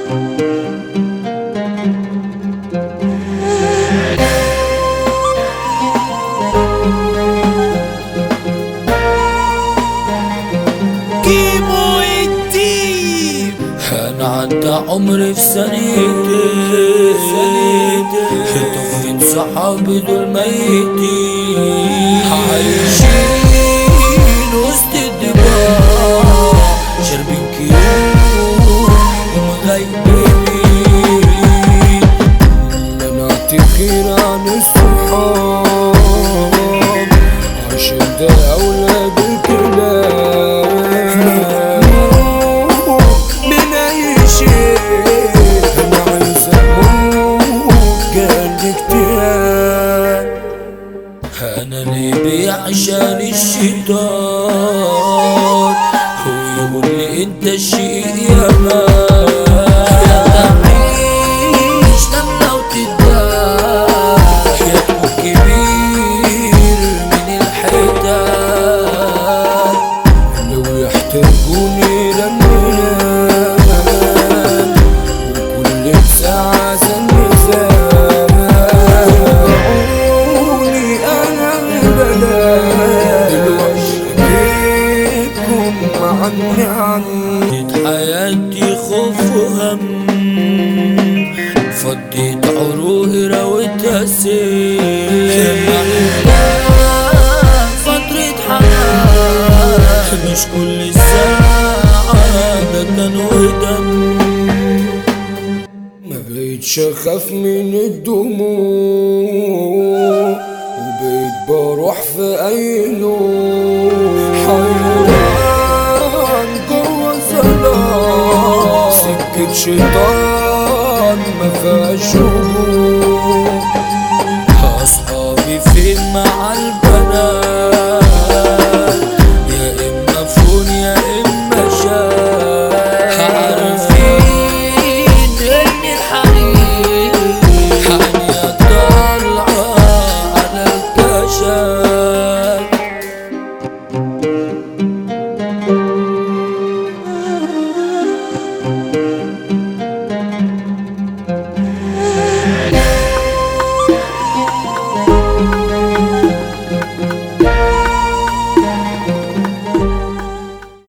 كيمو الديب انا عدى عمري في ثانيتين طفيت صحابي دول ميتين عايشين وسط الدماء شاربين كيوم ومغيبين منعت خير عن الصحاب عشان ده اولاد الكلام من اي شيء انا عايز اموت قال اكتئاب انا اللي بيعشان الشيطان هو يقول لي انت الشيء يا مان تعيش لما وتدار يا تكون كبير من الحيتان لو يحتاجوني لما انام وكل ساعة زنزاني انا البلد دلوقتي بيكم عني عني حياتي خوف وهم فضيت عروقي رويتها فترة حياة مش كل ساعة ده كان ودم ما بقيتش اخاف من الدموع وبقيت بروح في اي نوم حيران جوه ظلام سكة شيطان ما فيهاش هجوم اصحابي فين مع